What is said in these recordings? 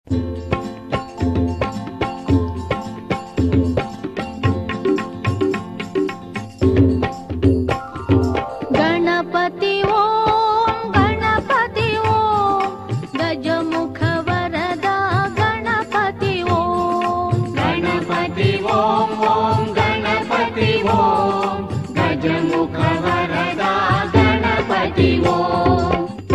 गणपति ॐ गणपति ॐ गजमुख वरदा गणपति ॐ गणपति ॐ ॐ गणपति ॐ गजमुख वरदा गणपति ॐ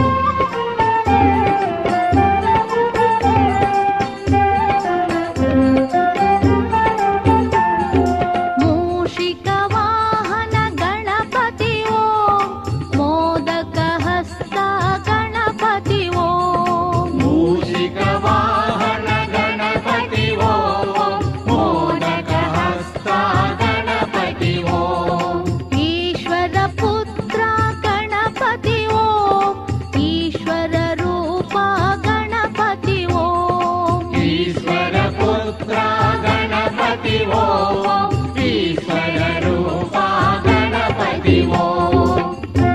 मूषिकवाहन गणपति ॐ मोदकहस्ता गणपति ॐ मूषिकवाहन गणपति ॐ मोदकहस्ता गणपति ॐ ईश्वरपुत्रा गणपति ॐ ईश्वररूपा गणपति ॐ ईश्वरपुत्रा गणपति ॐ ईश्वररूपा गणपति ॐ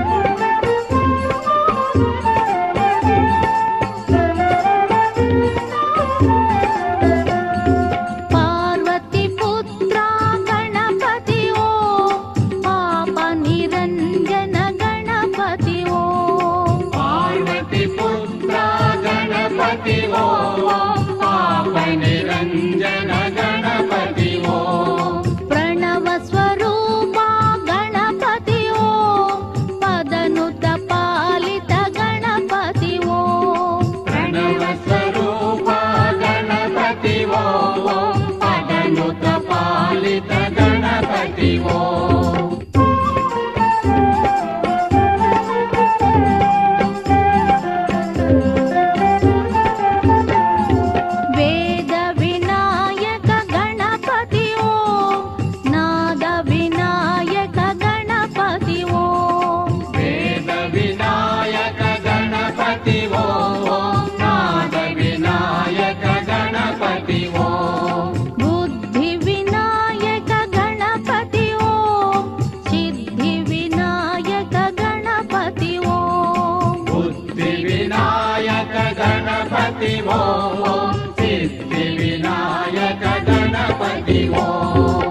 पार्वतीपुत्रा गणपति ॐ पापनिरञ्जन गणपति ॐ पार्वतीपुत्रा गणपति ॐ पापनिरञ्जन गणपति ॐ प्रणवस्वरूपा गणपति ॐ पदनुतपालित गणपति ॐ प्रणवस्वरूपा गणपति ॐ पदनुतपालित गणपति ॐ वेदविनायक गणपति ॐ नादविनायक गणपति ॐ वेदविनायक गणपति ॐ नादविनायक गणपति ॐ बुद्धिविनायक गणपति ॐ सिद्धिविनायक गणपति ॐ बुद्धिविनायक गणपति ॐ सिद्धिविनायक गणपति ॐ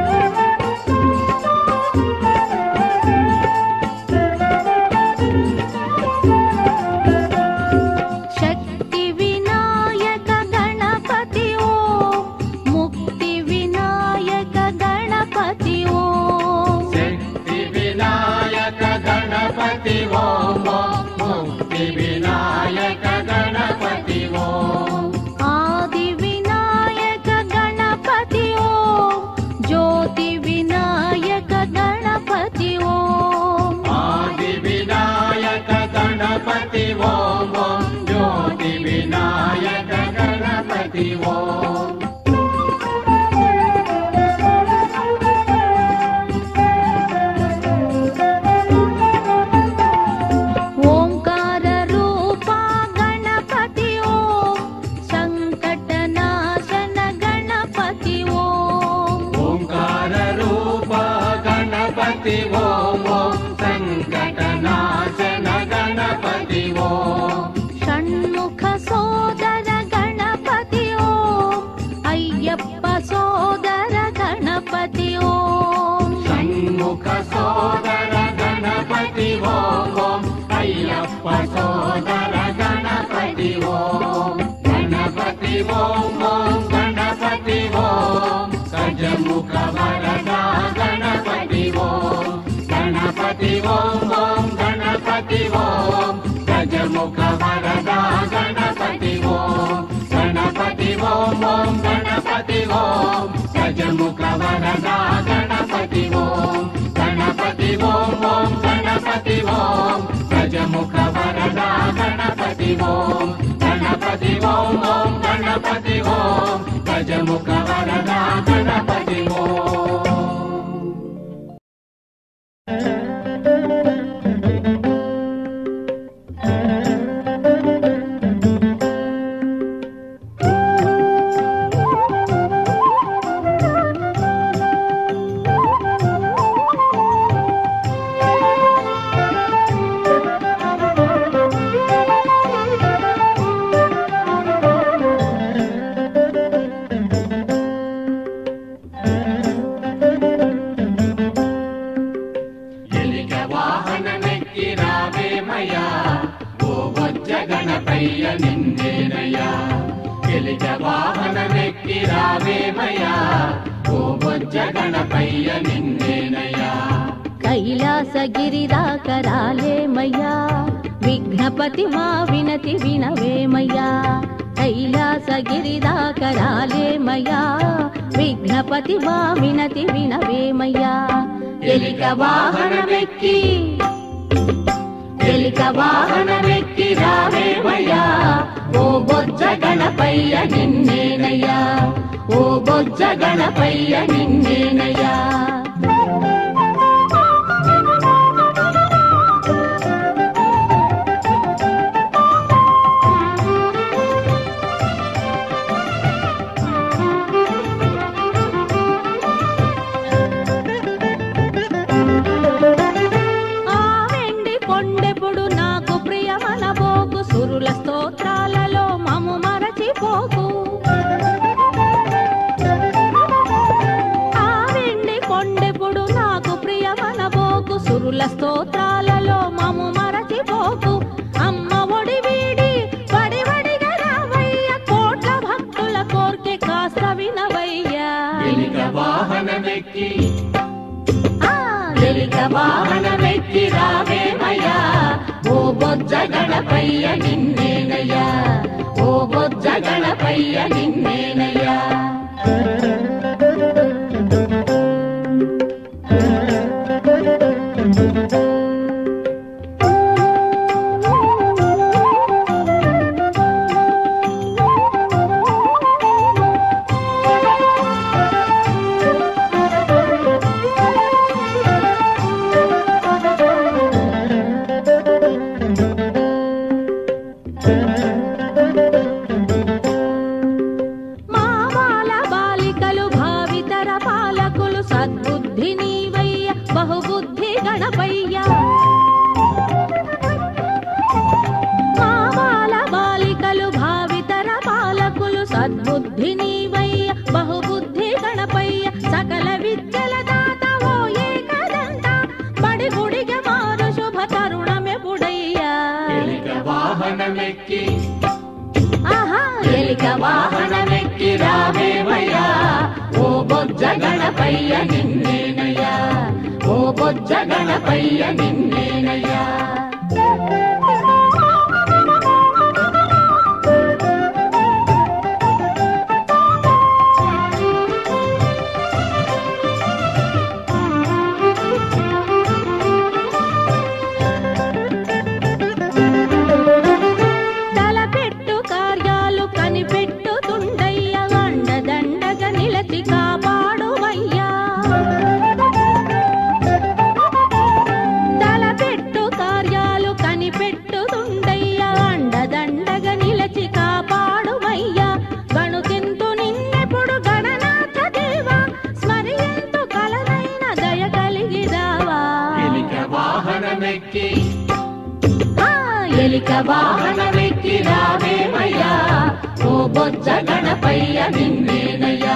शक्तिविनायक गणपति ॐ मुक्तिविनायक गणपति ॐ सिद्धिविनायक गणपति ॐ मुक्तिविनायक गणपति ॐ आदिविनायक गणपति ॐ ज्योतिविनायक गणपति ॐ आदिविनायक गणपति ॐ ज्योतिविनायक गणपति ॐ ओङ्काररूपा गणपति ॐ सङ्कटनाशन गणपति ॐ ओङ्काररूप गणपति ॐ सङ्कटनाशन गणपति ॐ षण्मुख सोदर गणपति ॐ अय्यप्प सोदर गणपति ॐ षण्मुख सोदर गणपति ॐ अय्यप्प सोदर गणपति ॐ गणपति ॐ ॐ गणपति ॐ गजमुख वरदा गणपति ॐ गणपति ॐ ॐ गणपति ॐ गजमुख वरदा गणपति ॐ गणपति ॐ ॐ गणपति ॐ गजमुख वरदा गणपति ॐ गणपति ॐ ॐ गणपति ॐ गजमुख वरदा गणपति ॐ गणपति ॐ ॐ गणपति ॐ गजमुख वरदा गणपति ॐ ॐ నిన్నేనయ్యా ఎలిక వాహనమెక్కి రావేమయ్యా ఓ బొజ్జ గణపయ్య నిన్నేనయ్యా కైలాసగిరిదాకరాలేమయ్యా విఘ్నపతి మా వినతి వినవేమయ్యా కైలాసగిరిదాకరాలేమయ్యా విఘ్నపతి మా వినతి వినవేమయ్యా ఎలిక వాహనమెక్కి ఎలిక వాహనమెక్కి రావేమయ్యా ఓ బొజ్జ గణపయ్య నిన్నేనయ్యా ఓ బొజ్జ గణపయ్య నిన్నేనయ్యా ఆ వెండి కొండెప్పుడు నాకు ప్రియమనబోకు సురుల స్తోత్రాలలో మము మరచిపోకు ఆ వెండి కొండెప్పుడు నాకు ప్రియమనబోకు సురుల స్తోత్రాలలో మము మరచిపోకు అమ్మ ఒడి వీడి వడి వడిగా రావయ్య కోట్ల భక్తుల కోర్కె కాస్త వినవయ్యా ఎలిక వాహనమెక్కి ఆ ఎలిక వాహనమెక్కి రావేమయ్యా ఓ బొజ్జ గణపయ్య నిన్నేనయ్యా ఓ బొజ్జ గణపయ్య నిన్నేనయ్యా మా బాల బాలికలు భావితర పాలకులు సద్బుద్ధి నీవయ్య బహుబుద్ధి గణపయ్య మా బాల బాలికలు భావితర పాలకులు సద్బుద్ధి నీవయ్య బహుబుద్ధి గణపయ్య సకల విద్యల దాత ఓ ఏకదంత బడి గుడిగ మారు శుభ తరుణమెప్పుడయ్యా ఎలిక వాహనమెక్కి ఆహా ఎలిక వాహనమెక్కి రావేమయ్యా ఓ బొజ్జ గణపయ్య నిన్నేనయ్యా ఓ బొజ్జ గణపయ్య నిన్నేనయ్యా తలపెట్టు కార్యాలు కనిపెట్టుతుండయ్య అండదండగా నిలచి కాపాడువయ్యా తలపెట్టు కార్యాలు కనిపెట్టుతుండయ్య అండదండగా నిలచి కాపాడువయ్యా గణుతింతు నిన్నెప్పుడు గణనాథ దేవా స్మరియంతు కలనైన దయ కలిగి రావా ఎలిక వాహనమెక్కి ఆ ఎలిక వాహనమెక్కి రావేమయ్యా ఓ బొజ్జ గణపయ్య నిన్నేనయ్యా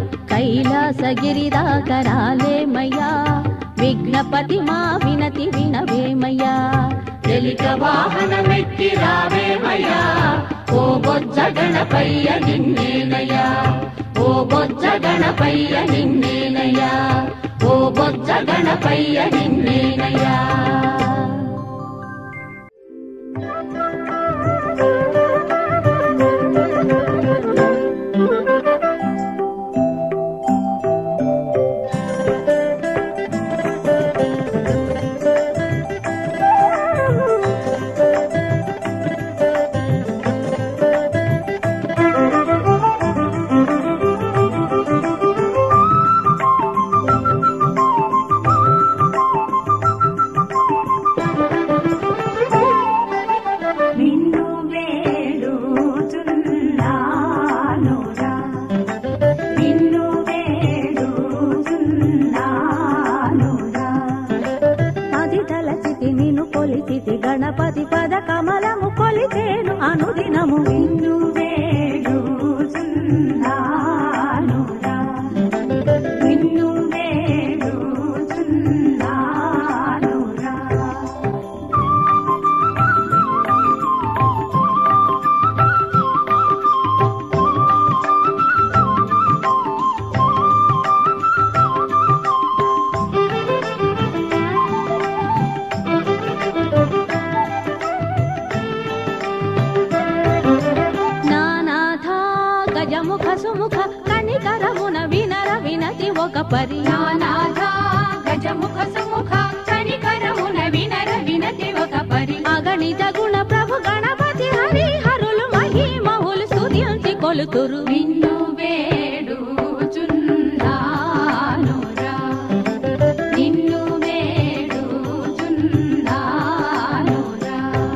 కైలాసగిరిదాకరాలేమయ్యా విఘ్నపతి మా వినతి వినవేమయ్యా ఎలిక వాహనమెక్కి రావేమయ్యా ఓ బొజ్జ గణపయ్య నిన్నేనయ్యా ఓ బొజ్జ గణపయ్య నిన్నేనయ్యా ఓ బొజ్జ గణపయ్య నిన్నేనయ్యా ఒక పరి నానాథ గజముఖ సుముఖ కనికరమున వినర వినతి ఒక పరి అగణిత గుణ ప్రభు గణపతి హరి హరులు మహిమహులు స్తుతించి కొలుతురు నిన్ను వేడుచున్నానురా నిన్ను వేడుచున్నానురా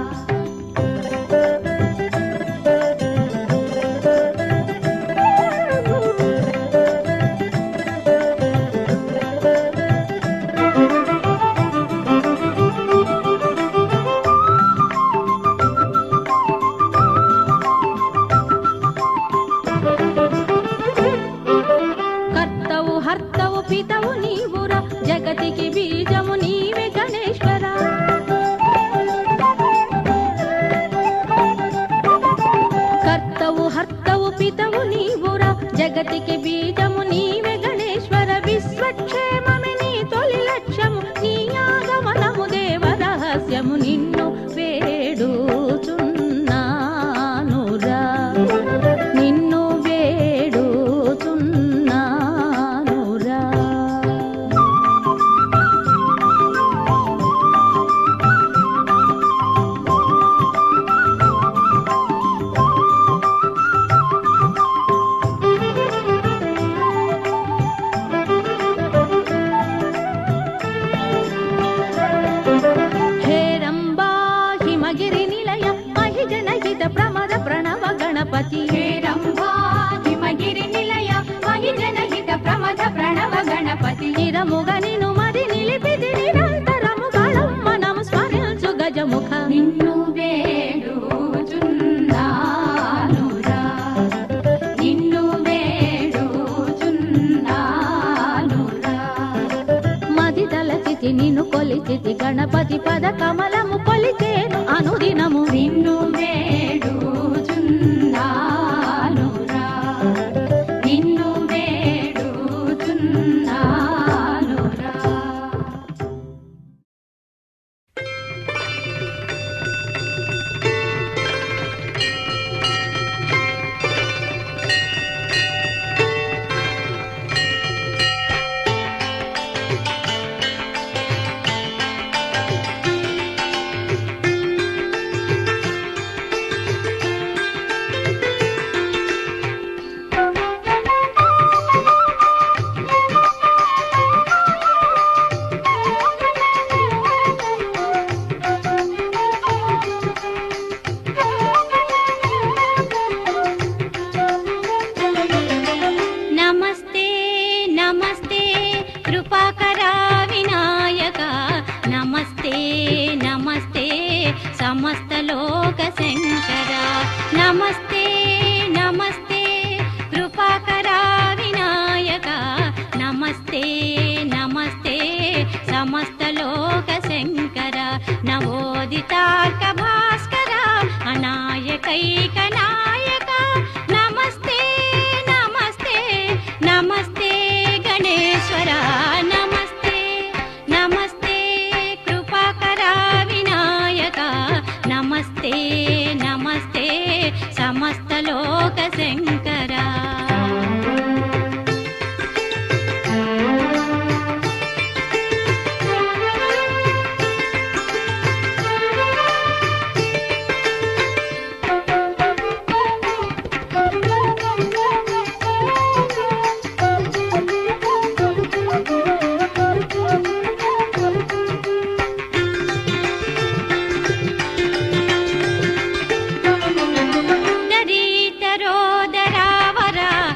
కర్తవు హర్తవు పితవు నీవురా జగతికి బీజము నీవే గణేశ్వర కర్తవు హర్తవు పితవు నీవురా జగతికి బీజము నీవే గణేశ్వర విశ్వక్షేమమి నీ తొలి లక్ష్యము నీ ఆగమనము దేవ రహస్యము నిన్ను వేడుచున్నానురా నిన్ను వేడుచున్నానురా హేరంబా హిమగిరి నిలయ మహిజనహిత ప్రమద ప్రణవ గణపతి హేరంబా హిమగిరి నిలయ మహిజనహిత ప్రమథ ప్రణవ గణపతి నిరముగ నిను మరి నిలిపిది నిరంతరము మనము స్మరించు గజముఖ నిన్ను వేడుచున్నానురా నిన్ను వేడుచున్నానురా మది తలచితి నిన్ను కొలిచితి గణపతి పద కమలము కొలిచేను అనుదినము నిన్ను వేడుచున్నానురా నిన్ను వేడుచున్నానురా నమస్తే నమస్తే కృపాకరా వినాయక నమస్తే నమస్తే సమస్త లోక శంకర నమస్తే నమస్తే కృపాకరా వినాయక నమస్తే నమస్తే సమస్త లోక శంకర నవోదితార్క భాస్కర అనాయకైక నాయక నమస్తే నమస్తే నమస్తే గణేశ్వర నమస్తే నమస్తే కృపాకరా వినాయక నమస్తే నమస్తే సమస్త లోక శంకరా దరితరోదరావర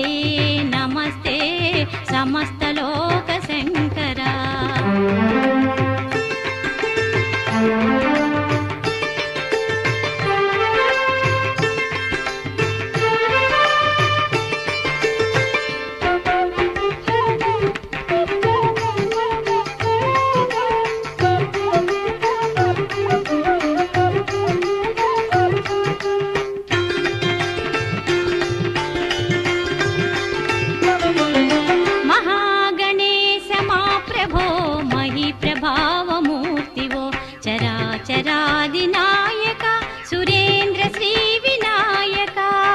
నమస్తే సమస్తలోక శంకరా మహాగణేశ మా ప్రభో మహి ప్రభావమూర్తివో చరాచరాది నాయక సురేంద్ర శ్రీ వినాయక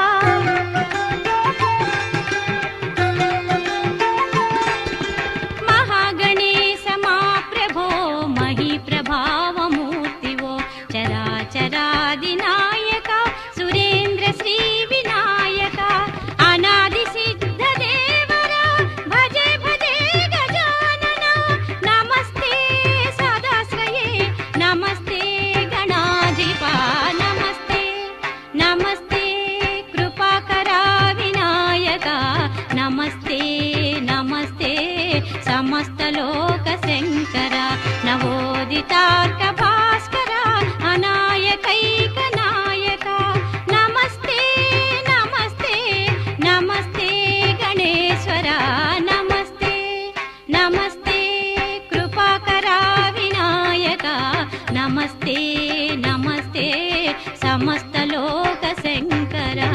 మహాగణేశ మా ప్రభో మహి ప్రభావమూర్తివో చరాచరాది నాయక సురేంద్ర శ్రీ వినాయక అనాది సిద్ధ దేవరా భజే భజే గజానన నమస్తే సదాశ్రయే నమస్తే గణాధిపా నమస్తే నమస్తే కృపాకరా వినాయక నమస్తే నమస్తే సమస్తలోక శంకర నవోదితార్క భాస్కర అనాయకైక నాయక నమస్తే నమస్తే నమస్తే గణేశ్వర నమస్తే నమస్తే కృపాకరా వినాయక నమస్తే నమస్తే సమస్తలోక శంకరా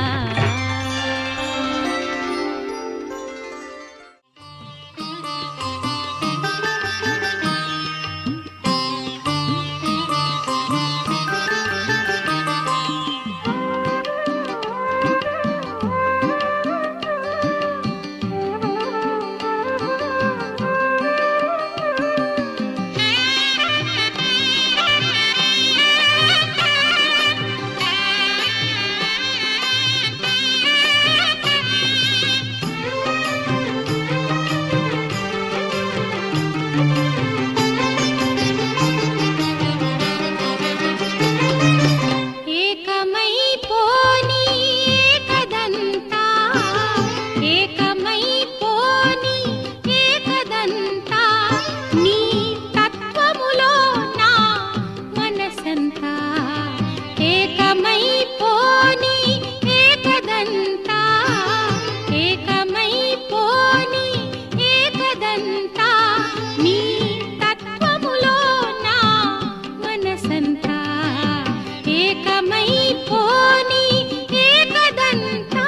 ఏకమై పోని ఏకదంతా ఏకమై పోని ఏకదంతా నీ తత్వములో నా మనసంతా ఏకమై పోని ఏకదంతా ఏకమై పోని ఏకదంతా నీ తత్వములో నా మనసంతా ఏకమై పోని ఏకదంతా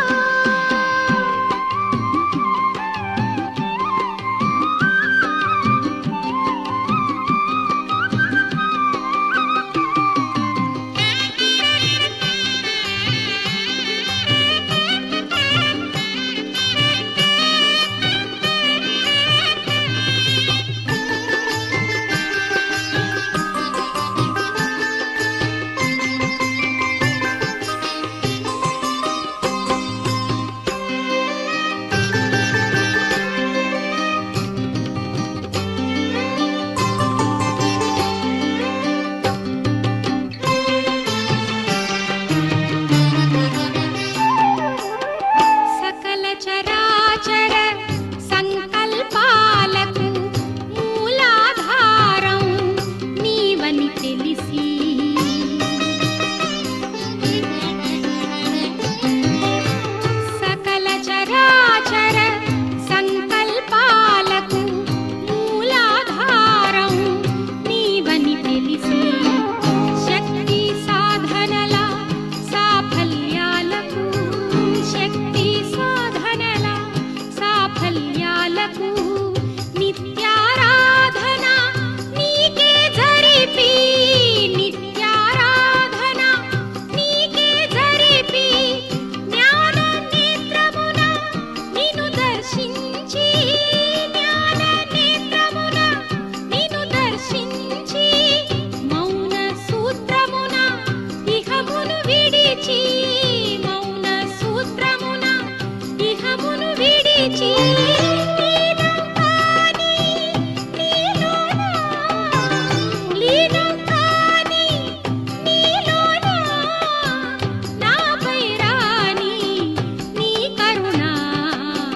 సకల చరాచర సంకల్పాలకు మూలాధారం నీవని తెలిసి సకల చరాచర సంకల్పాలకు మూలాధారం నీవని తెలిసి శక్తి సాధనల సాఫల్యాలకు శక్తి సాధనల సాఫల్యాలకు నిత్యారాధన నీకే జరిపి నిత్యారాధన నీకే జరిపి జ్ఞాన నేత్రమున నిన్ను దర్శించి జ్ఞాన నేత్రమున నిన్ను దర్శించి మౌన సూత్రమున ఇహమును విడిచి మౌన సూత్రమున ఇహమును విడిచి లీనం కాని నీలోన, లీనం కాని నీలోన, నాపై రాని నీ కరుణ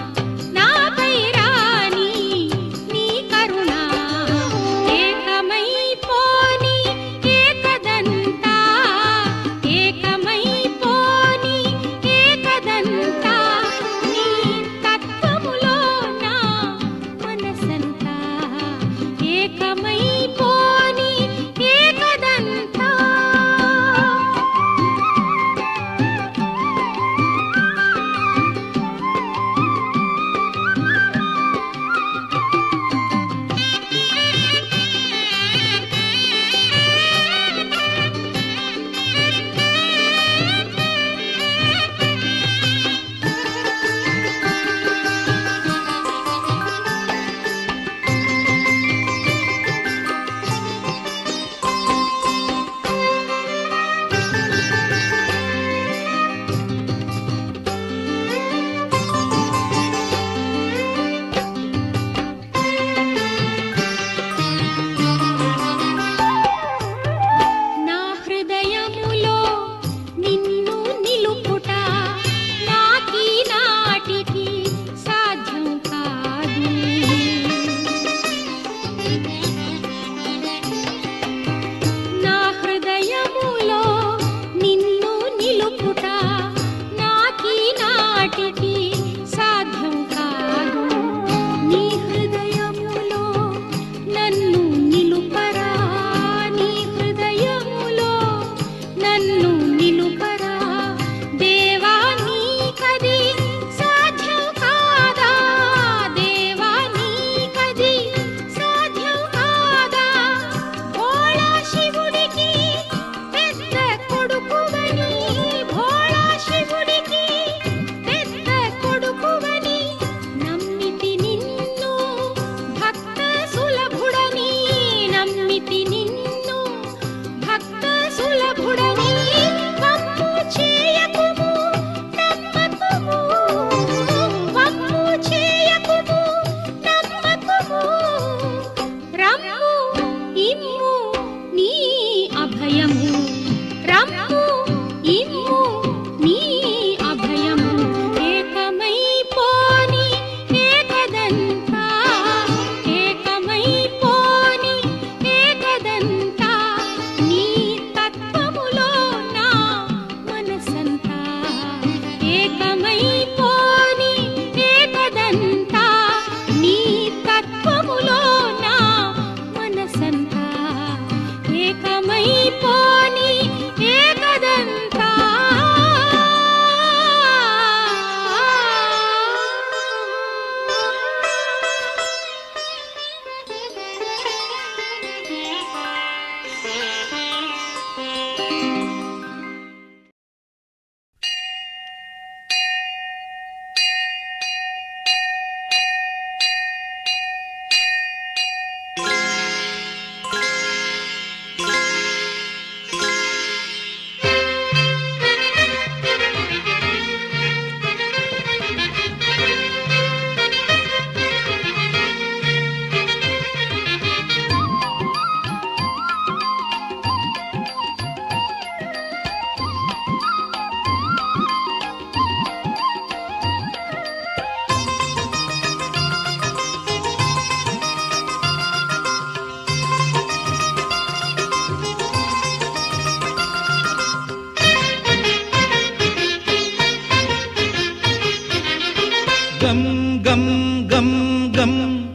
గం గం గం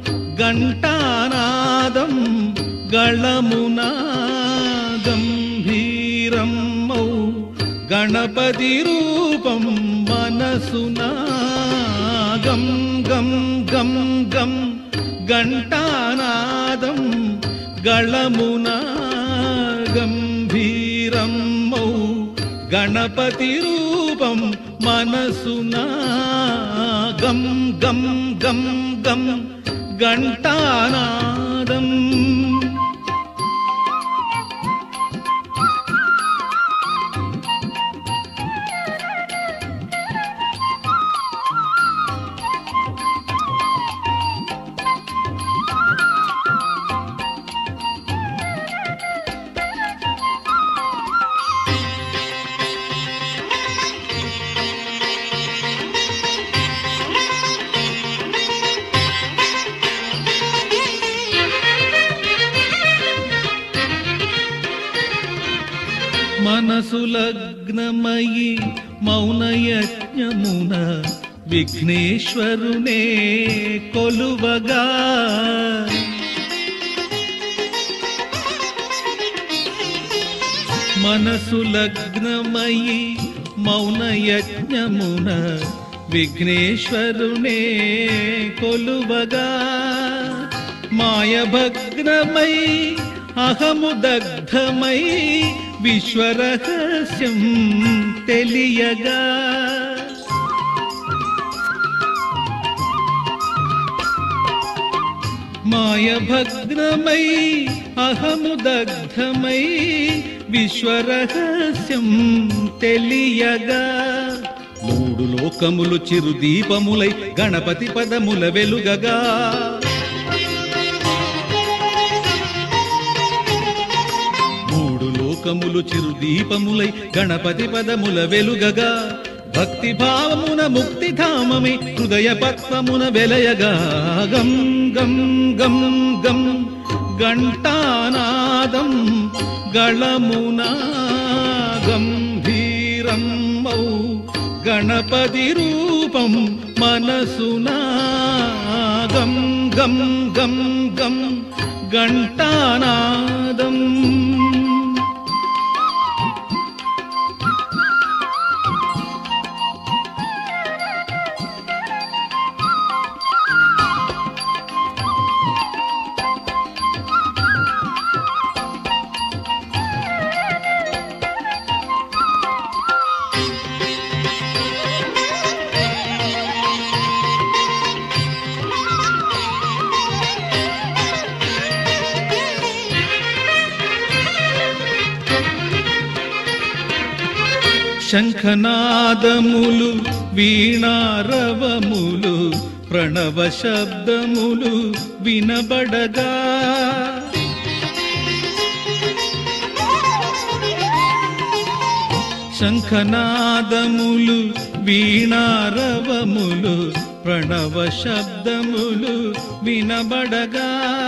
గంటానాదం గళమునా గంభీరం మౌ గణపతి రూపం మనసునా గం గం గం గం గంటానాదం గళమునా గంభీరం మౌ గణపతి రూపం మనసునా గం గం గం గం గంటానాదం మనసు లగ్నమయి మౌనయజ్ఞమున విఘ్నేశ్వరునే కొలువగా మనసు లగ్నమయి మౌనయజ్ఞమున విఘ్నేశ్వరునే కొలువగా మాయభగ్నమై అహము దగ్ధమై విశ్వరహస్యం తెలియగా మాయభగ్నమై అహము దగ్ధమై విశ్వరహస్యం తెలియగా మూడు లోకములు చిరుదీపములై గణపతి పదముల వెలుగగా మూడు లోకములు చిరుదీపములై గణపతి పదముల వెలుగగా భక్తి భావమున ముక్తి ధామమే హృదయ పద్మమున వెలయగా గం గం గం గం గంటానాదం గళమునా గంభీరం మౌ గణపతి రూపం మనసునా గం గం గం గం గంటానాదం శంఖనాదములు వీణారవములు ప్రణవ శబ్దములు వినబడగా శంఖనాదములు వీణారవములు ప్రణవ శబ్దములు వినబడగా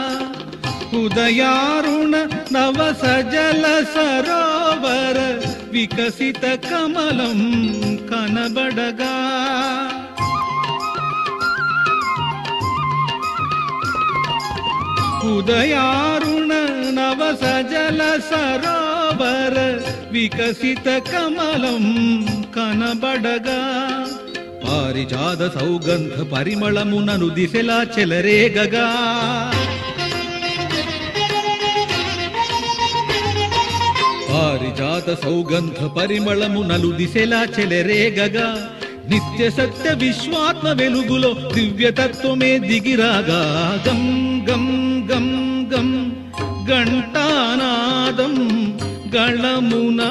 ఉదయారుణ నవ సజల సరోవర వికసిత కమలం కనబడగా ఉదయారుణ నవ సజల సరోవర వికసిత కమలం కనబడగా పారిజాత సౌగంధ పరిమళమునను దిశలా చెలరేగగా పారిజాత సౌగంధ పరిమళము నలు దిశలా చెలరేగగా నిత్య సత్య విశ్వాత్మ వెలుగులో దివ్యతత్వమే దిగిరాగా గం గం గం గం గంటానాదం గళమునా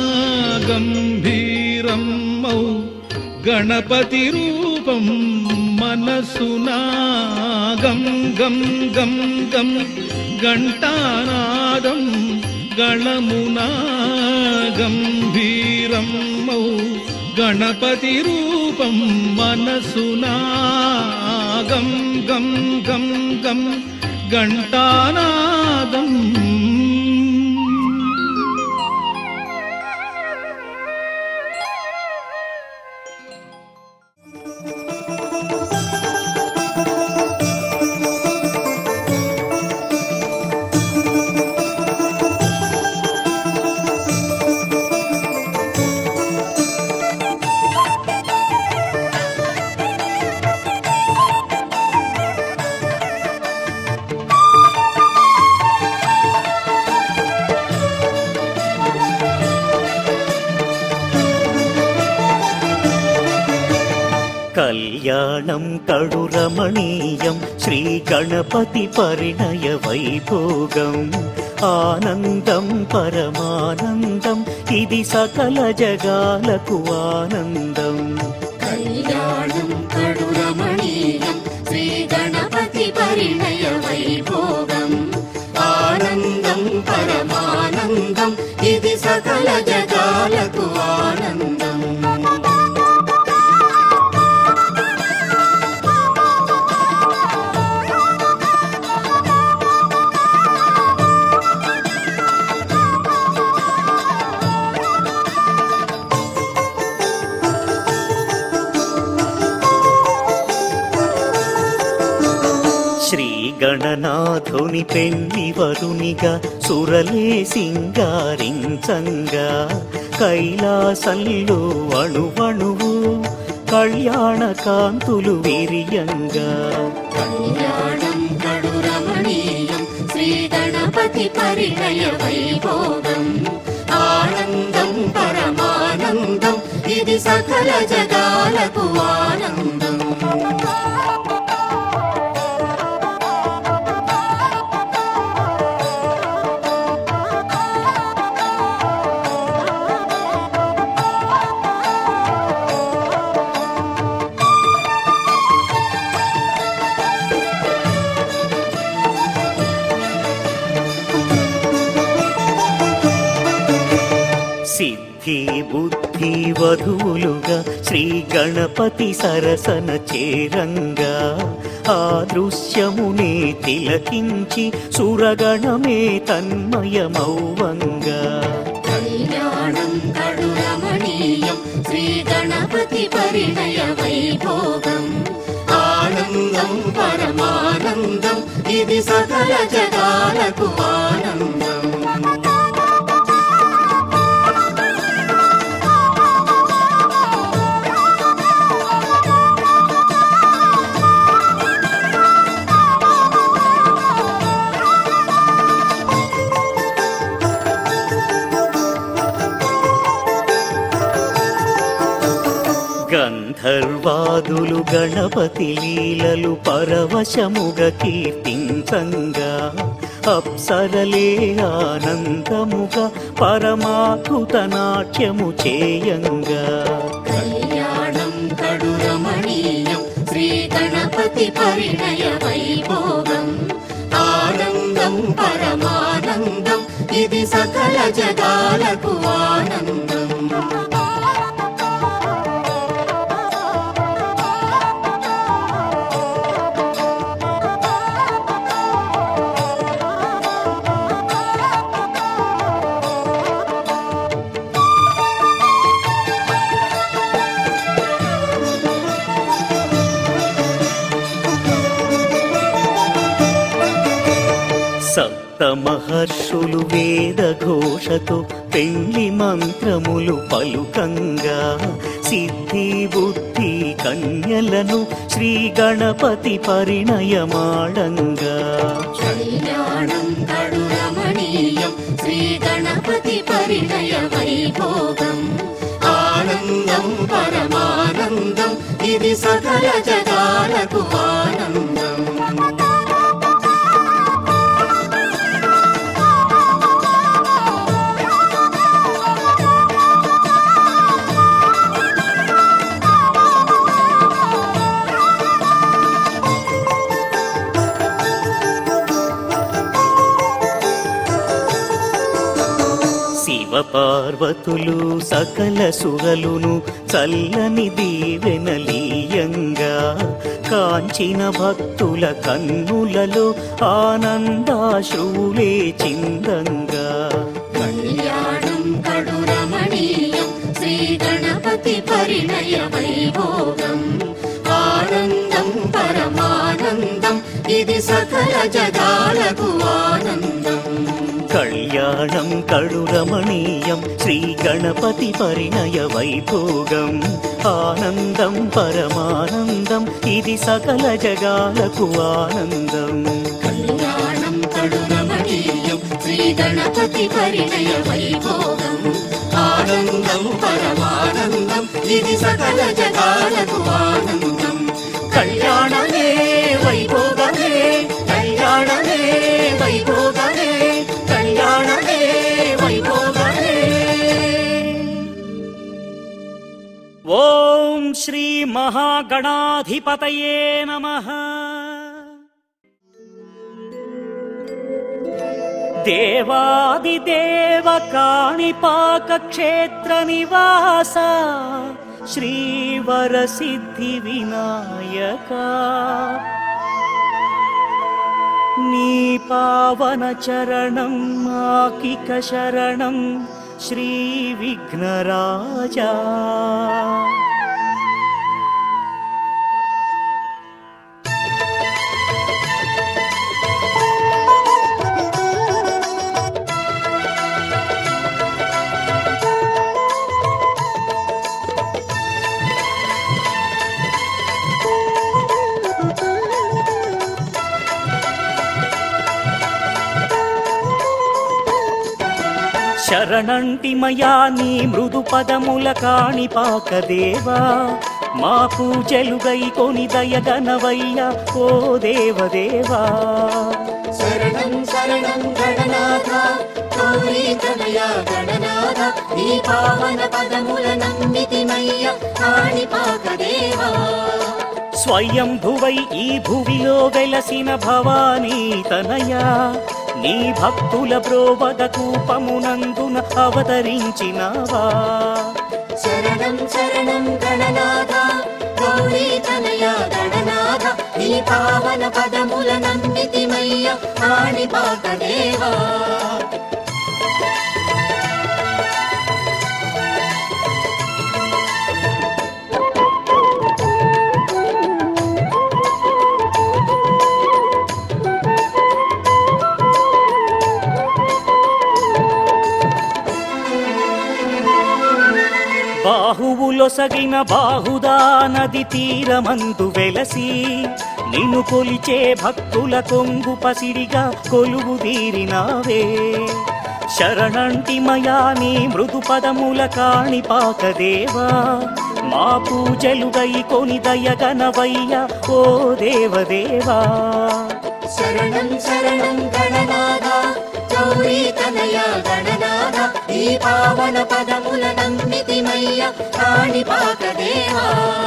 గంభీరం మౌ గణపతి రూపం మనసునా గం గం గం గం గంటానాదం గళమునా గంభీరం మౌ గణపతి రూపం మనసునా గం గం గం గం గంటానాదం కళ్యాణం కడు రమణీయం శ్రీ గణపతి పరిణయ వైభోగం ఆనందం పరమానందం ఇది సకల జగాలకు ఆనందం కళ్యాణం కడు రమణీయం శ్రీ గణపతి పరిణయ వైభోగం ఆనందం పరమానందం ఇది సకల జగాలకు ఆనందం శ్రీ గణనాథుని పెళ్లి వరునిగా సురలే సింగారించంగా కైలాసంలో అణువణువు కళ్యాణ కాంతులు విరియంగా కళ్యాణం కడు రమణీయం శ్రీ గణపతి పరిణయ వైభోగం ఆనందం పరమానందం ఇది సకల జగాలకు ఆనందం సిద్ధి బుద్ధి వధువులుగా శ్రీ గణపతి సరసన చేరంగా ఆ దృశ్యమునే తిలకించి సురగణమే తన్మయమౌవంగా కళ్యాణం కడు రమణీయం శ్రీ గణపతి పరిణయ వైభోగం ఆనందం పరమానందం ఇది సకల జగాలకు ఆనందం గంధర్వాదులు గణపతి లీలలు పరవశముగ కీర్తించంగా అప్సరలే ఆనందముగా పరమాకృత నాట్యము చేయంగా కళ్యాణం కడు రమణీయం శ్రీ గణపతి పరిణయ వైభోగం ఆనందం పరమానందం ఇది సకల జగాలకు ఆనందం సప్త మహర్షులు వేద ఘోషతో పెళ్లి మంత్రములు పలుకంగా సిద్ధి బుద్ధి కన్యలను శ్రీ గణపతి పరిణయమాడంగా కళ్యాణం కడు రమణీయం శ్రీ గణపతి పరిణయ వైభోగం ఆనందం పరమానందం ఇది సకల జగాలకు ఆనందం శివ పార్వతులు సకల సురలును చల్లని దీవెనలీయంగా కాంచిన భక్తుల కన్నులలో ఆనందాశ్రువులే చిందంగా కళ్యాణం కడు రమణీయం శ్రీ గణపతి పరిణయ వైభోగం ఆనందం పరమానందం ఇది సకల జగాలకు ఆనందం కళ్యాణం కడు రమణీయం శ్రీ గణపతి పరిణయ వైభోగం ఆనందం పరమానందం ఇది సకల జగాలకు ఆనందం కళ్యాణం కడు రమణీయం శ్రీ గణపతి పరిణయ వైభోగం ఆనందం పరమానందం ఇది సకల జగాలకు ఆనందం కళ్యాణమే వైభోగమే కళ్యాణమే వైభోగమే కళ్యాణమే వైభోగమే ఓం శ్రీ మహాగణాధిపతయే నమః దేవాదిదేవ కాణిపాక క్షేత్ర నివాస శ్రీవర సిద్ధి వినాయక నీ పావన చరణం మాకిక శరణం శ్రీ విఘ్నరాజా శరణంటిమయా నీ మృదు పదముల కాణిపాక దేవా మా పూజలు గైకొని దయగనవయ్యా ఓ దేవదేవా శరణం శరణం గణనాథ గౌరీ తనయ గణనాథ ఈ పావన పదముల నమ్మితిమయ్య కాణిపాక దేవా స్వయంభువై ఈ భువిలో వెలసిన భవానీ తనయా నీ భక్తుల బ్రోవద కూపమునందున అవతరించినావా శరణం శరణం గణనాథ గౌరీ తనయ గణనాథ ఈ పావన పదముల నమ్మితిమయ్య కాణిపాక దేవా బాహువులొసగిన బాహుదా నది తీరమందు వెలసి నిన్ను కొలిచే భక్తుల కొంగు పసిడిగా కొలువు తీరినావే శరణంటిమయా నీ మృదు పదముల కాణిపాక దేవా మా పూజలు గైకొని దయగనవయ్య ఓ దేవదేవా శరణం శరణం గణనాథ గౌరీ తనయ గణనాథ ఈ పావన పదముల నమ్మితిమయ్య కాణిపాక దేవా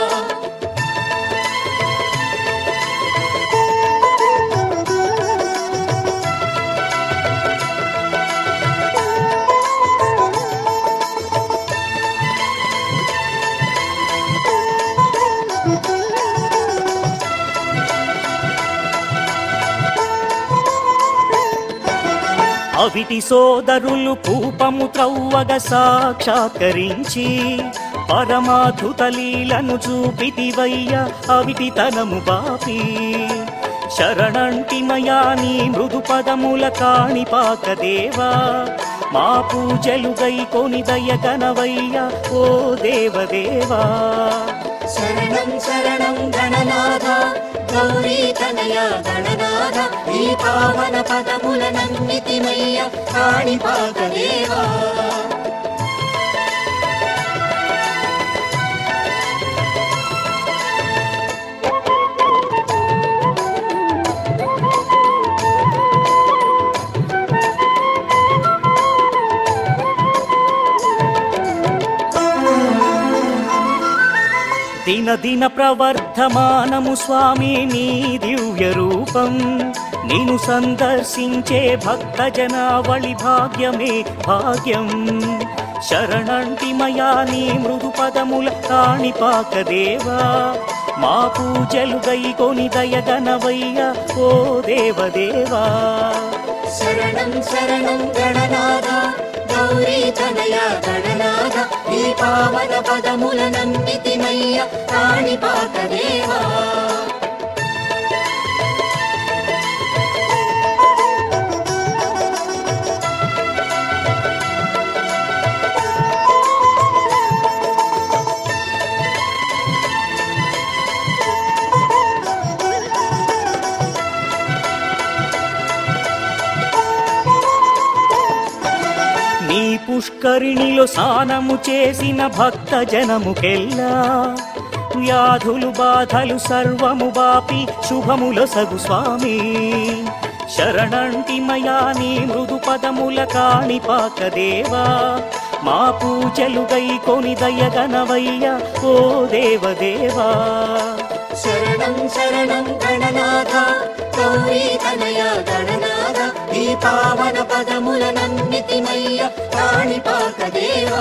అవిటి సోదరులు కూపము త్రవ్వగ సాక్షాత్కరించి పరమాధుత లీలను చూపితివయ్య అవిటి తనము బాపి శరణంటిమయా నీ మృదు పదముల కాణిపాక దేవా మా పూజలు గైకొని దయగనవయ్య ఓ దేవదేవా శరణం శరణం గణనాథ గౌరీ తనయ గణనాథ ఈ పావన పదముల నమ్మితిమయ్య కాణిపాక దేవా దిన దిన ప్రవర్ధమానము స్వామి నీ దివ్య రూపం నిన్ను సందర్శించే భక్త జనావళి భాగ్యమే భాగ్యం శరణంటిమయా నీ మృదు పదముల కాణిపాక దేవా మా పూజలు గైకొని దయగనవయ్య ఓ దేవదేవా శరణం శరణం గణనాథ గౌరీ తనయ గణనాథ ఈ పావన పదముల నమ్మితిమయ్య కాణిపాక దేవా నీ పుష్కరిణిలో స్నానము చేసిన భక్త జనముకెల్లా వ్యాధులు బాధలు సర్వము బాపి శుభములొసగు స్వామి శరణంటిమయా నీ మృదు పదముల కాణిపాక దేవా మా పూజలు గై కొని దయగనవయ్య ఓ దేవదేవా శరణం శరణం గణనాథ గౌరీ తనయ గణనాథ ఈ పావన పదముల నమ్మితిమయ్య కాణిపాక దేవా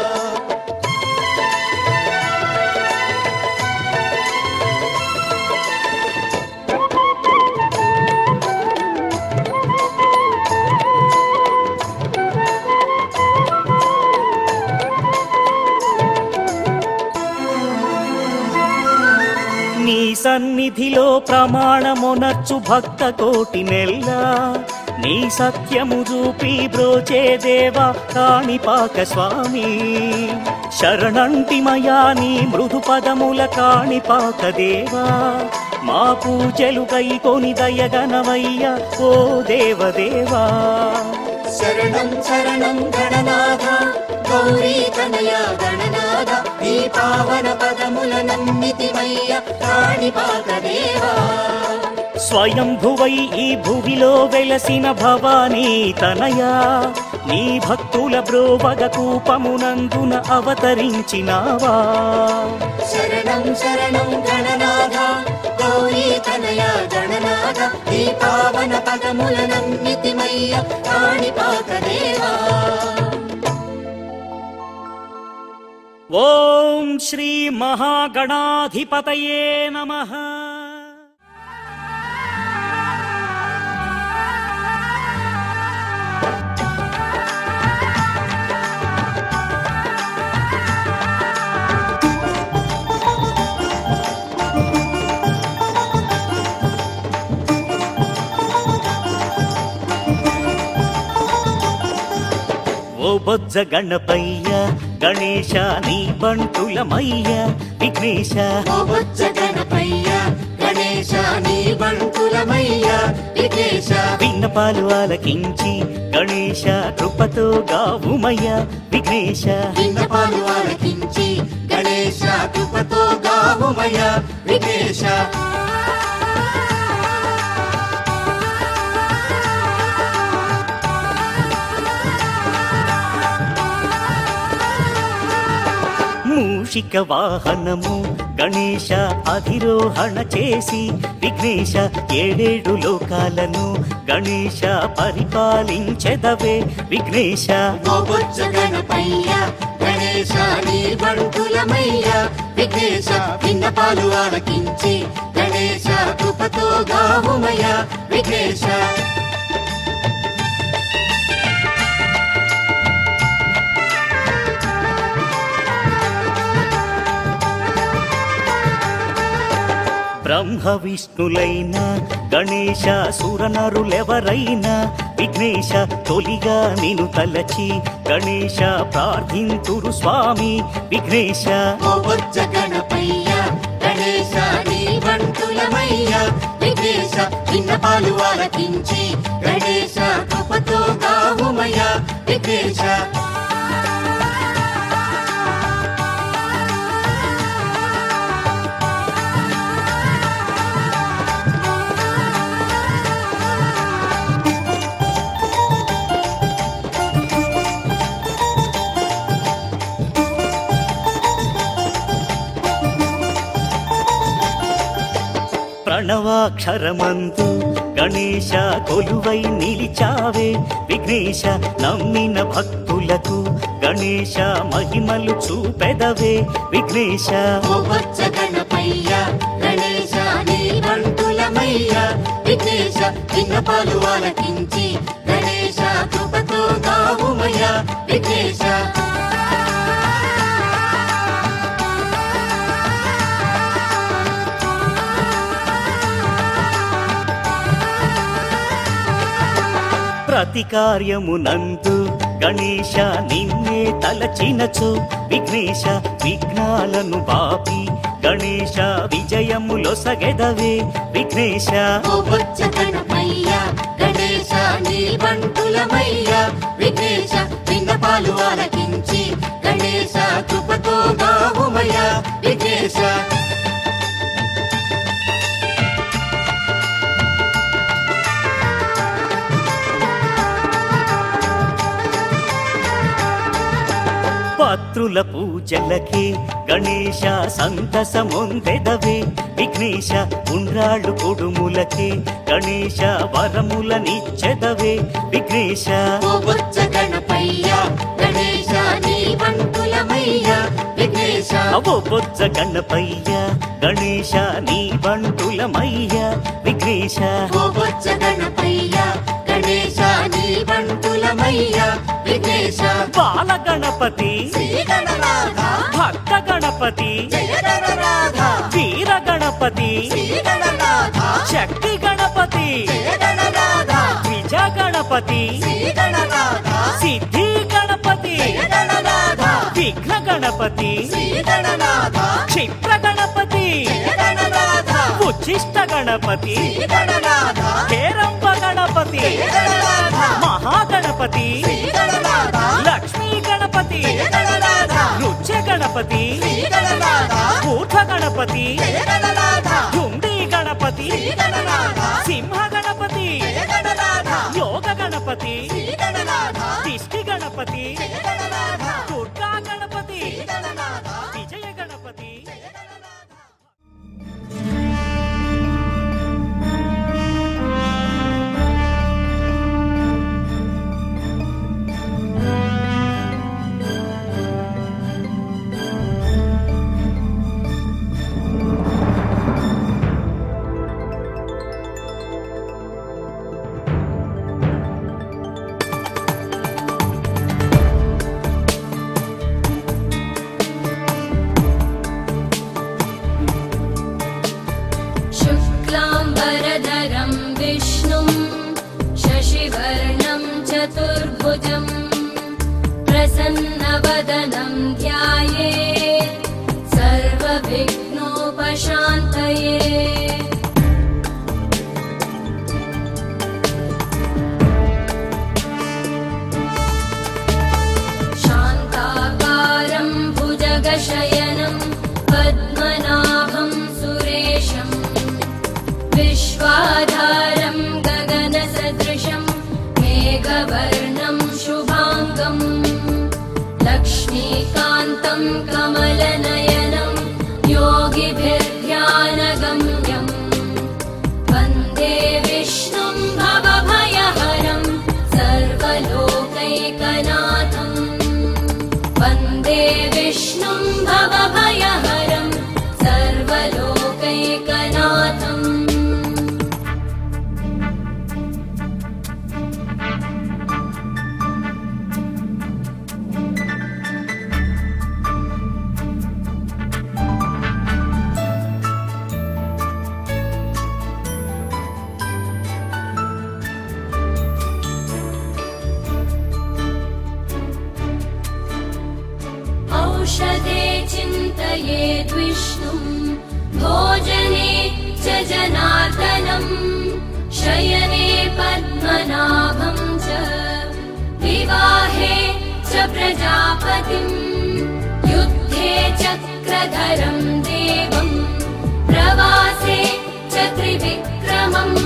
నీ సన్నిధిలో ప్రమాణమునర్చు భక్త కోటి నెల్ల నీ సత్యము చూపి బ్రోచే దేవా కాణిపాక స్వామి శరణంటిమయా నీ మృదు పదముల కాణిపాక దేవా మా పూజలు కై కొని దయగనవయ్య ఓ దేవదేవా శరణం శరణం గణనాథ గౌరీ తనయ గణనాథ ఈ పావన పదముల నమ్మితిమయ్య కాణిపాక దేవా స్వయంభువై ఈ భువిలో వెలసిన భవానీ తనయా నీ భక్తుల బ్రోవగ కూపమునందున అవతరించినావా శరణం శరణం గణనాథ గౌరీ తనయ గణనాథ ఈ పావన పదముల నమ్మితిమయ్య కాణిపాక దేవా ఓం శ్రీ మహాగణాధిపతయే నమః ఓ బొజ్జ గణపయ్య గణేశ నీ బంటులమయ్య విఘ్నేశ ఓ బొజ్జ గణపయ్య గణేశ నీ బంటులమయ్య విఘ్నేశ విన్నపాలు ఆలకించి గణేశ కృపతో గావుమయ్య విఘ్నేశ విన్నపాలు ఆలకించి గణేశ కృపతో గావుమయ విఘ్నేశ మూషిక వాహనము గణేశ అధిరోహణ చేసి విఘ్నేశ ఏడేడు లోకాలను గణేశ పరిపాలించెదవే విఘ్నేశ ఓ బొజ్జ గణపయ్య గణేశ నీ బంటులమయ్య విఘ్నేశ విన్నపాలు ఆలకించి గణేశ కృపతో గావుమయ విఘ్నేశ బ్రహ్మ విష్ణులైన గణేశ సురనరులెవరైనా విఘ్నేశ తొలిగా నిను తలచి గణేశ ప్రార్థింతురు స్వామి విఘ్నేశ ఓ బొజ్జ గణపయ్య గణేశ నీ బంటులమయ్య విఘ్నేశ విన్నపాలు ఆలకించి గణేశ కృపతో గావుమయ విఘ్నేశ ప్రణవాక్షరమందు గణేశ కొలువై నిలిచావే విఘ్నేశ నమ్మిన భక్తులకు గణేశ మహిమలు చూపెదవే విఘ్నేశ ఓ బొజ్జ గణపయ్య గణేశ నీ బంటులమయ్య విఘ్నేశ విన్నపాలు ఆలకించి గణేశ కృపతో గావుమయ విఘ్నేశ ప్రతి కార్యమునందు గణేశ నిన్నే తలచినచు విఘ్నేశ విఘ్నాలను బాపి గణేశ విజయములొసగెదవే విఘ్నేశ ఓ బొజ్జ గణపయ్య గణేశ నీ బంటులమయ్య విఘ్నేశ విన్నపాలు ఆలకించి గణేశ కృపతో గావుమయ విఘ్నేశ పత్రుల పూజలకే గణేశ సంతసమొందెదవే విఘ్నేశ ఉండ్రాళ్ళు కొడుములకే గణేశ వరములనిచ్చెదవే విఘ్నేశ ఓ బొచ్చ గణపయ్య గణేశ నీ బంటులమయ్య విఘ్నేశ అవో బొజ్జ గణపయ్య గణేశ నీ బంటులమయ్య విఘ్నేశ ఓ బొచ్చ గణపయ్య గణేశ నీ బంటులమయ్య విఘ్నేశ బాల గణపతి శ్రీ గణనాథ భక్త గణపతి జయ గణనాథ వీర గణపతి శ్రీ గణనాథ శక్తి గణపతి జయ గణనాథ విజ గణపతి శ్రీ గణనాథ సిద్ధి గణపతి జయ గణనాథ విఘ్న గణపతి శ్రీ గణనాథ క్షిప్ర గణపతి జయ గణనాథ ఉచ్చిష్ట గణపతి శ్రీ గణనాథ హేరంబ గణపతి జయ గణనాథ మహాగణపతి శ్రీ గణనాథ లక్ష్మీ గణపతి జయ గణనాథ నృత్య గణపతి శ్రీ గణనాథ కూఠ గణపతి జయ గణనాథ దుండి గణపతి శ్రీ గణనాథ సింహ గణపతి జయ గణనాథ యోగ గణపతి శ్రీ గణనాథ దిష్టి గణపతి జయ గణనాథ దుర్గా గణపతి శ్రీ గణనాథ విజయ గణపతి జయ గణనాథ शुक्लाम्बरधरं विष्णुं शशिवर्णं चतुर्भुजम् प्रसन्नवदनं ध्याये सर्वविघ्नोपशान्तये शान्ताकारं भुजगशयनं पद्मनाभं सुरेशम् विश्वाधारं गगनसदृशं मेघवर्णं शुभाङ्गम् लक्ष्मीकान्तं कमलनयनं योगिभिर्ध्यानगम्यम् वन्दे विष्णुं भवभयहरं सर्वलोकैकनाथम् वन्दे विष्णुं भवभयहरं सर्वलोकैकनाथम् औषधे चिन्तयेद्विष्णुं भोजने च जनार्दनम् शयने पद्मनाभं च विवाहे च प्रजापतिम् युद्धे चक्रधरं देवम् प्रवासे च त्रिविक्रमम्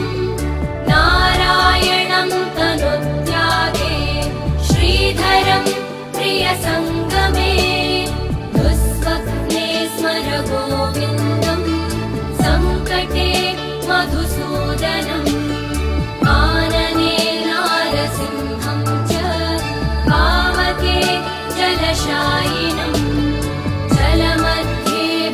नारायणं तनुत्यागे श्रीधरं प्रियसङ्गमे दुःस्वप्ने स्मर गोविन्दम् सङ्कटे मधुसूदनम् आनने नारसिंहं च पावके जलशायिनम् जलमध्ये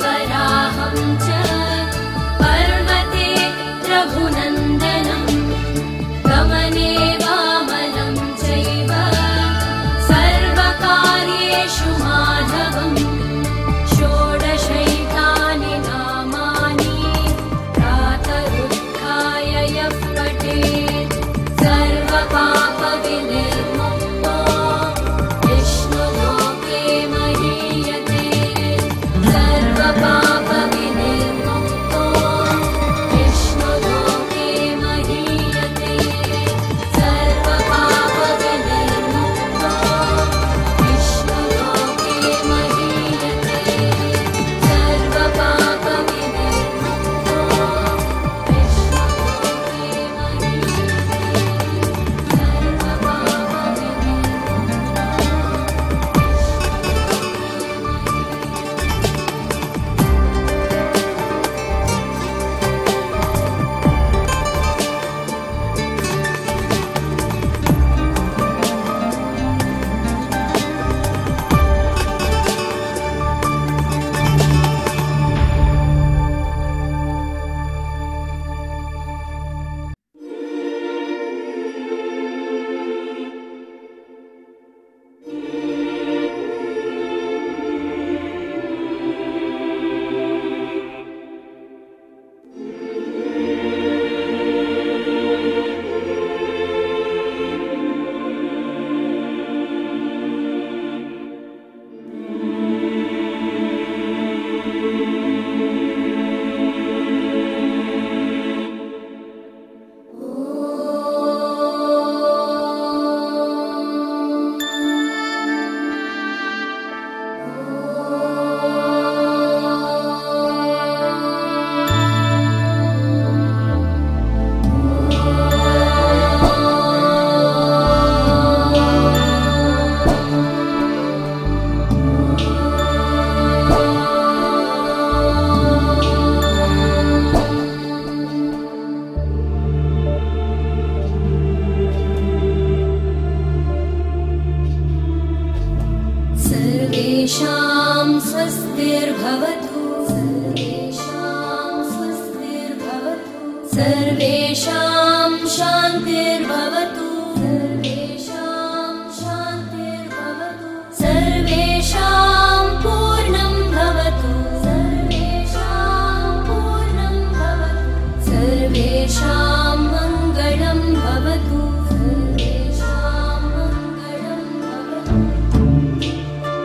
सर्वेषां शान्तिर्भवतु सर्वेषां शान्तिर्भवतु सर्वेषां पूर्णं भवतु सर्वेषां पूर्णं भवतु सर्वेषां मङ्गलं भवतु सर्वेषां मङ्गलं भवतु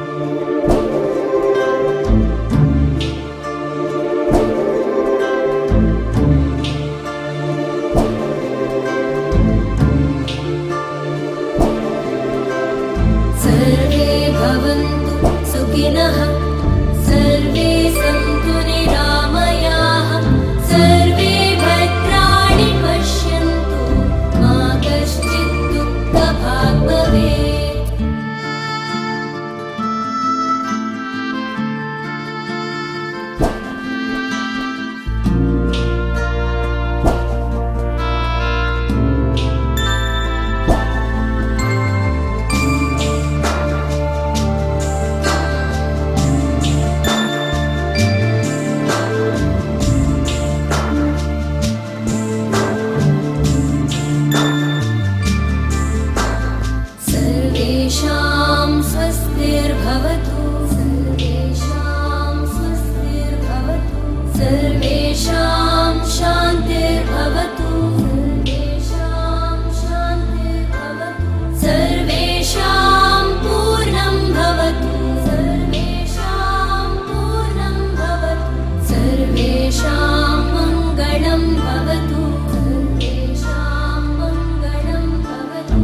सर्वे भवन्तु सुखिनः सर्वे सन्तु निरामयाः सर्वे भद्राणि पश्यन्तु मा कश्चित् दुःखभाग् भवेत् सर्वेषां स्वस्तिर्भवतु सर्वेषां स्वस्तिर्भवतु सर्वेषां शान्तिर्भवतु सर्वेषां शान्तिर्भवतु सर्वेषां पूर्णं भवतु सर्वेषां पूर्णं भवतु सर्वेषां मङ्गलं भवतु सर्वेषां मङ्गलं भवतु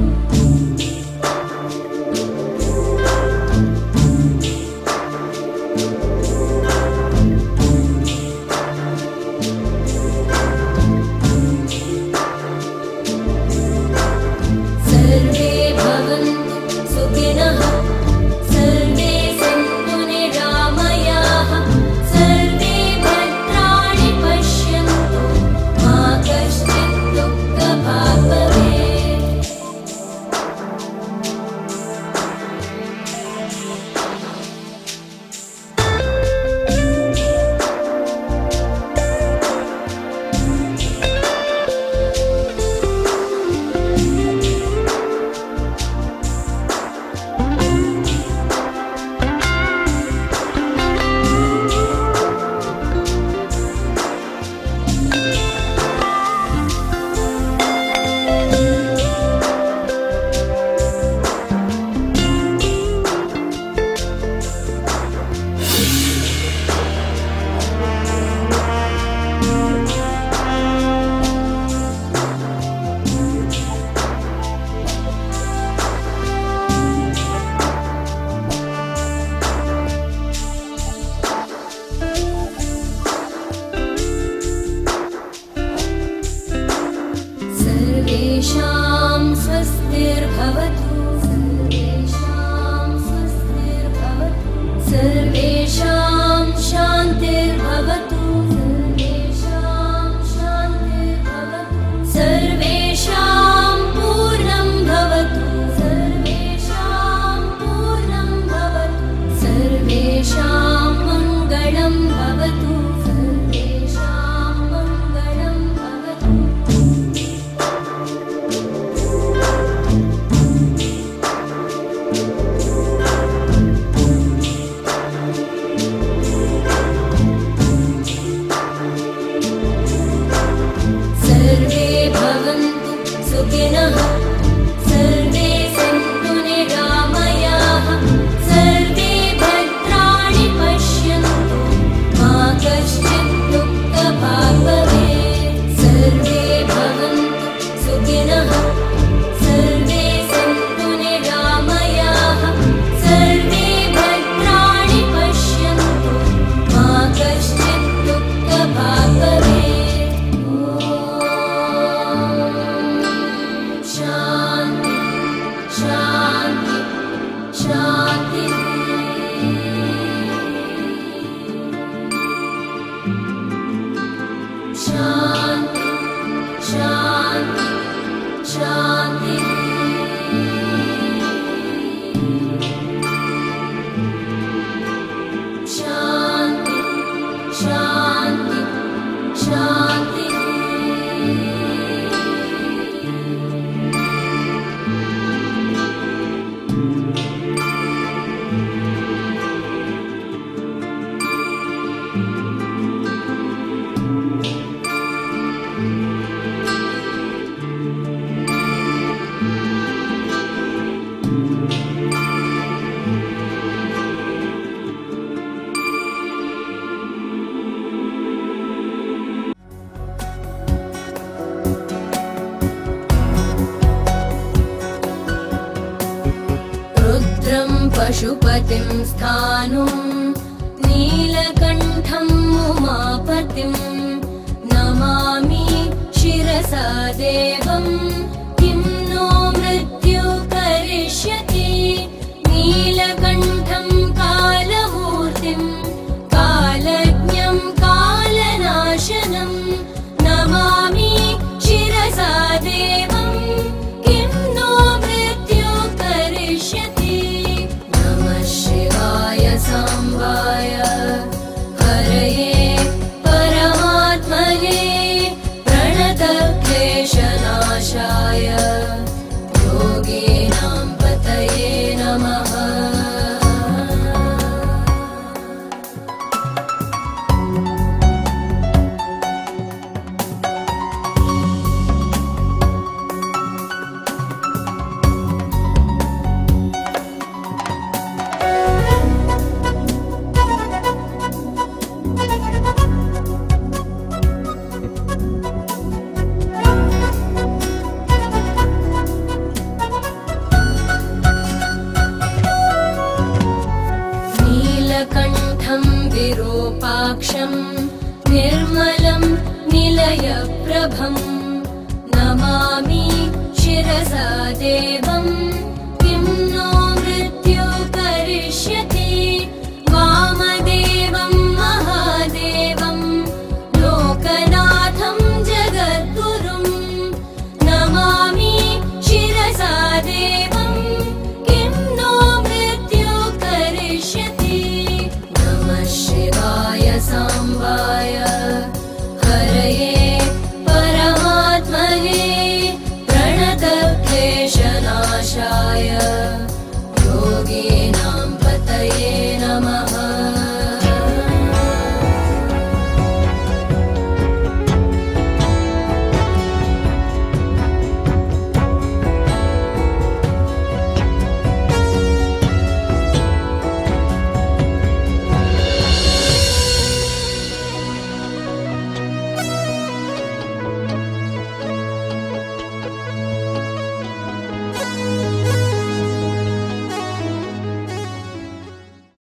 सर्वे भवन्तु सुखिनः सर्वे सन्तु निरामयाः सर्वे भद्राणि पश्यन्तु मा कश्चित् दुःखभाग् भवेत् सर्वेषां स्वस्तिर्भवतु सर्वेषां स्वस्तिर्भवतु सर्वेषां शान्तिर्भवतु सर्वेषां शान्तिर्भवतु सर्वेषां पूर्णं भवतु सर्वेषां पूर्णं भवतु सर्वेषां मङ्गलं भवतु सर्वेषां मङ्गलं भवतु सर्वे भवन्तु सुखिनः सर्वे सन्तु निरामयाः सर्वे भद्राणि पश्यन्तु मा कश्चित् दुःखभाग् भवेत् सर्वे भवन्तु सुखिनः सर्वे सन्तु निरामयाः सर्वे भद्राणि पश्यन्तु मा कश्चित् दुःखभाग् भवेत् ॐ पशुपतिं स्थाणुं नीलकण्ठम् उमापतिं नमामि शिरसा देवम् किं नो मृत्यु करिष्यति नीलकण्ठं कालमूर्तिं कालज्ञं कालनाशनं नमामि शिरसा देवम् किं नो मृत्यु करिष्यति नमः शिवाय साम्बाय हरये परमात्मने प्रणतक्लेशनाशाय योगीनां पतये नमः नीलकण्ठं विरूपाक्षं निर्मलं निलयप्रभम् नमामि शिरसा देवम्